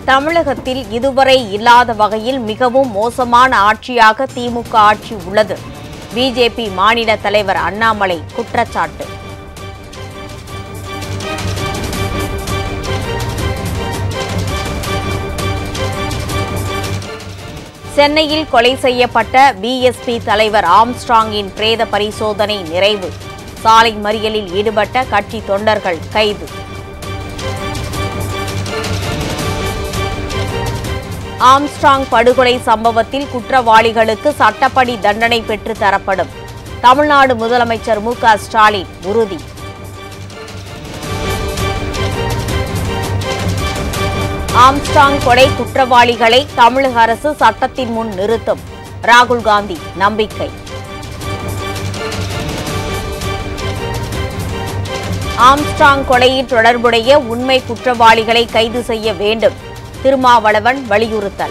தமிழகத்தில் இதுவரை இல்லாத வகையில் மிகவும் மோசமான ஆட்சியாக திமுக ஆட்சி உள்ளது பிஜேபி மாநில தலைவர் அண்ணாமலை குற்றச்சாட்டு சென்னையில் கொலை செய்யப்பட்ட பிஎஸ்பி தலைவர் ஆம்ஸ்ட்ராங்கின் பிரேத பரிசோதனை நிறைவு சாலை மறியலில் ஈடுபட்ட கட்சி தொண்டர்கள் கைது ஆம்ஸ்ட்ராங் படுகொலை சம்பவத்தில் குற்றவாளிகளுக்கு சட்டப்படி தண்டனை பெற்று தரப்படும் தமிழ்நாடு முதலமைச்சர் மு க ஸ்டாலின் உறுதி ஆம்ஸ்ட்ராங் கொலை குற்றவாளிகளை தமிழக அரசு சட்டத்தின் முன் நிறுத்தும் ராகுல் காந்தி நம்பிக்கை ஆம்ஸ்ட்ராங் கொலையில் தொடர்புடைய உண்மை குற்றவாளிகளை கைது செய்ய வேண்டும் திருமாவளவன் வலியுறுத்தல்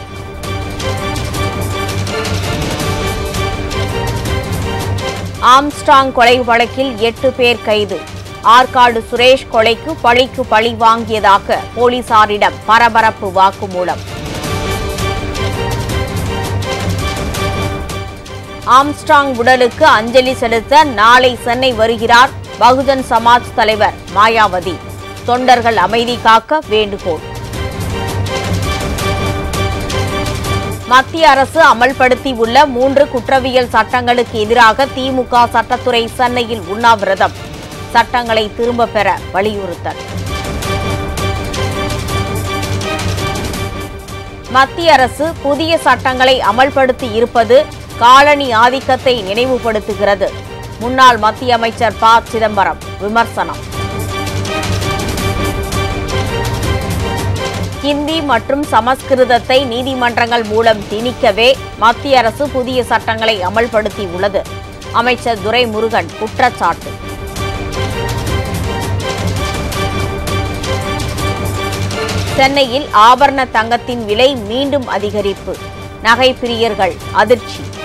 ஆம்ஸ்ட்ராங் கொலை வழக்கில் எட்டு பேர் கைது ஆற்காடு சுரேஷ் கொலைக்கு பழிக்கு பழி வாங்கியதாக போலீசாரிடம் பரபரப்பு வாக்குமூலம் ஆம்ஸ்ட்ராங் உடலுக்கு அஞ்சலி செலுத்த நாளை சென்னை வருகிறார் பகுஜன் சமாஜ் தலைவர் மாயாவதி தொண்டர்கள் அமைதி காக்க வேண்டுகோள் மத்திய அரசு அமல்படுத்தி உள்ள மூன்று குற்றவியல் சட்டங்களுக்கு எதிராக திமுக சட்டத்துறை சென்னையில் உண்ணாவிரதம் சட்டங்களை திரும்பப் பெற வலியுறுத்தல் மத்திய அரசு புதிய சட்டங்களை அமல்படுத்தி இருப்பது காலனி ஆதிக்கத்தை நினைவுபடுத்துகிறது முன்னாள் மத்திய அமைச்சர் ப சிதம்பரம் விமர்சனம் ஹிந்தி மற்றும் சமஸ்கிருதத்தை நீதிமன்றங்கள் மூலம் திணிக்கவே மத்திய அரசு புதிய சட்டங்களை அமல்படுத்தி உள்ளது அமைச்சர் துரைமுருகன் குற்றச்சாட்டு சென்னையில் ஆபரண தங்கத்தின் விலை மீண்டும் அதிகரிப்பு நகை பிரியர்கள் அதிர்ச்சி